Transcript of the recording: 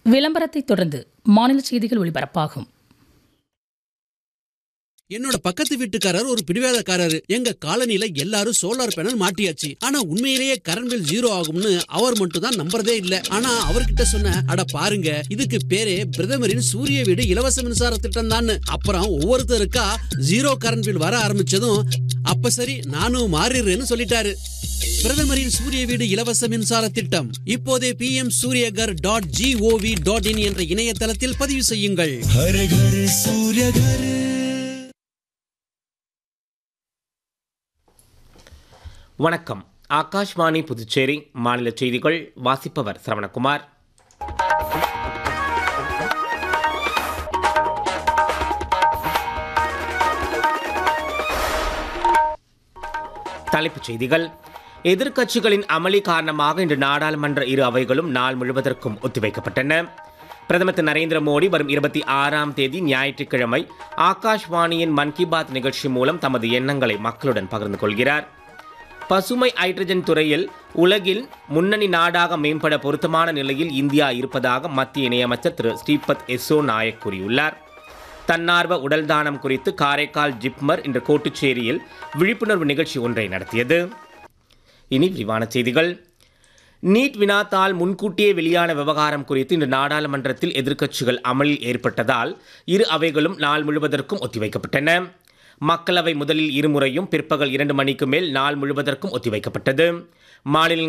விளம்பரத்தை தொடர்ந்து மாநில செய்திகள் ஒளிபரப்பாகும் என்னோட பக்கத்து வீட்டுக்காரர் ஒரு பிடிவாதக்காரரு எங்க காலனில எல்லாரும் சோலார் பேனல் மாட்டியாச்சு ஆனா உண்மையிலேயே கரண்ட் பில் ஜீரோ ஆகும்னு அவர் மட்டும் தான் நம்புறதே இல்ல ஆனா அவர்கிட்ட சொன்ன அட பாருங்க இதுக்கு பேரே பிரதமரின் சூரிய வீடு இலவச மின்சார திட்டம் தான் அப்புறம் ஒவ்வொருத்தருக்கா ஜீரோ கரண்ட் பில் வர ஆரம்பிச்சதும் அப்ப சரி நானும் மாறிடுறேன்னு சொல்லிட்டாரு பிரதமரின் சூரிய வீடு இலவச மின்சார திட்டம் இப்போதே P M Suryaghar dot G O V dot in என்ற இணையதளத்தில் பதிவு செய்யுங்கள் हर घर सूर्य घर வணக்கம் ஆகாஷ்வாணி புதுச்சேரி மாநில செய்திகள் வாசிப்பவர் சரவணகுமார் தலைப்புச் செய்திகள் எதிர்க்கட்சிகளின் அமளி காரணமாக இன்று நாடாளுமன்ற இரு அவைகளும் நாள் முழுவதற்கும் ஒத்திவைக்கப்பட்டன பிரதமர் திரு நரேந்திர மோடி வரும் இருபத்தி ஆறாம் தேதி ஞாயிற்றுக்கிழமை ஆகாஷ்வாணியின் மன் கி பாத் நிகழ்ச்சி மூலம் தமது எண்ணங்களை மக்களுடன் பகிர்ந்து கொள்கிறார் பசுமை ஹைட்ரஜன் துறையில் உலகில் முன்னணி நாடாக மேம்பட பொருத்தமான நிலையில் இந்தியா இருப்பதாக மத்திய இணையமைச்சர் திரு ஸ்ரீபத் எஸ்ஸோ நாயக் கூறியுள்ளார் தன்னார்வ உடல் தானம் குறித்து காரைக்கால் ஜிப்மர் இன்று கோட்டுச்சேரியில் விழிப்புணர்வு நிகழ்ச்சி ஒன்றை நடத்தியது இனி விரிவான செய்திகள் நீட் வினாத்தால் முன்கூட்டியே வெளியான விவகாரம் குறித்து இன்று நாடாளுமன்றத்தில் எதிர்க்கட்சிகள் அமளில் ஏற்பட்டதால் இரு அவைகளும் நாள் முழுவதற்கும் ஒத்திவைக்கப்பட்டன மக்களவை முதலில் இருமுறையும் பிற்பகல் இரண்டு மணிக்கு மேல் நாள் முழுவதற்கும் ஒத்திவைக்கப்பட்டது மாநில